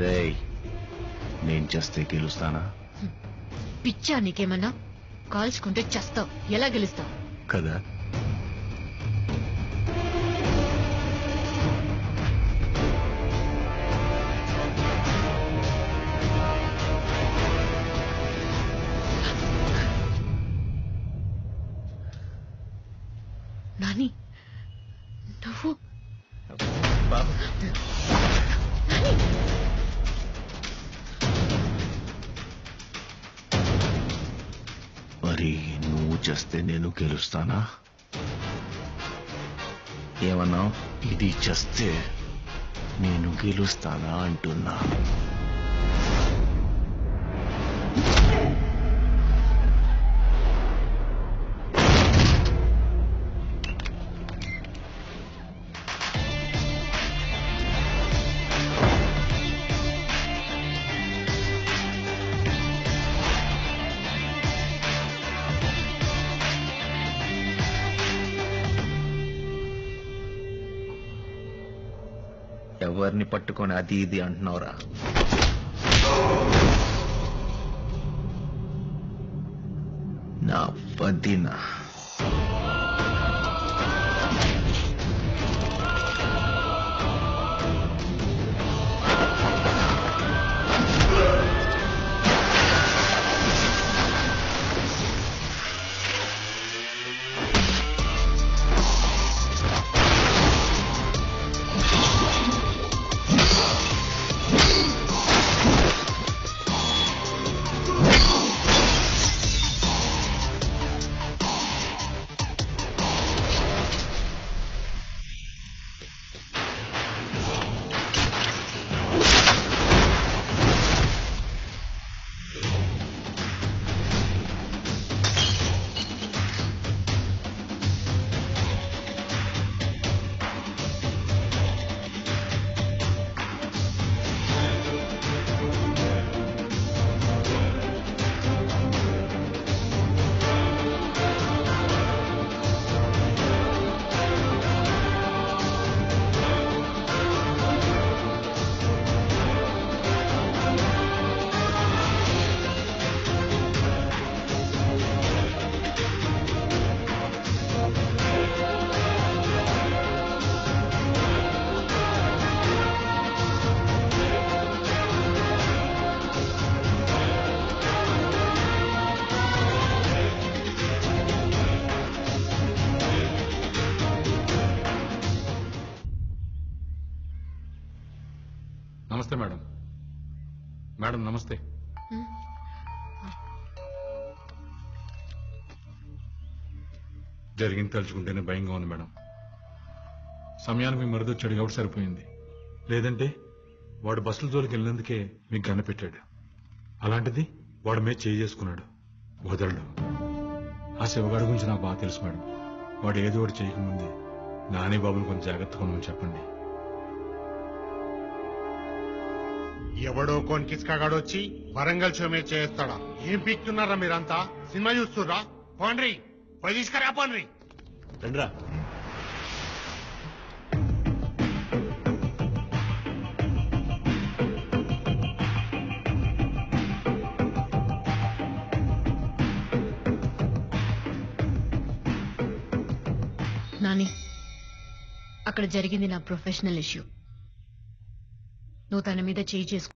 రేయ్ నేను చేస్తే గెలుస్తానా పిచ్చా నీకేమన్నా కాల్చుకుంటే చస్తావు ఎలా గెలుస్తావు కదా నాని నువ్వు బాబు మరి నువ్వు చేస్తే నేను గెలుస్తానా ఏమన్నా ఇది చేస్తే నేను గెలుస్తానా అంటున్నా ఎవరిని పట్టుకొని అది ఇది అంటున్నావురా నా వదిన నమస్తే మేడం మేడం నమస్తే జరిగింది తలుచుకుంటేనే భయంగా ఉంది మేడం సమయానికి మీ మరుదొచ్చాడు కాబట్టి సరిపోయింది లేదంటే వాడు బస్సుల జోలికి వెళ్ళినందుకే మీకు గన్న పెట్టాడు అలాంటిది వాడు మీద చేయి చేసుకున్నాడు వదలడు ఆ శివగాడి గురించి నాకు బాగా తెలుసు మేడం వాడు ఏదో ఒకటి చేయకముందే నాని బాబుని కొంచెం జాగ్రత్తగా ఉండమని చెప్పండి ఎవడో కొన్కిస్కాగాడు వచ్చి వరంగల్ షో మీద చేస్తాడా ఏం పీక్తున్నారా మీరంతా సినిమా చూస్తుర్రా పోండ్రి పోయి తీసుకురా పోండ్రి రండ్రా నాని అక్కడ జరిగింది నా ప్రొఫెషనల్ ఇష్యూ నువ్వు తన మీద చేయి చేసుకు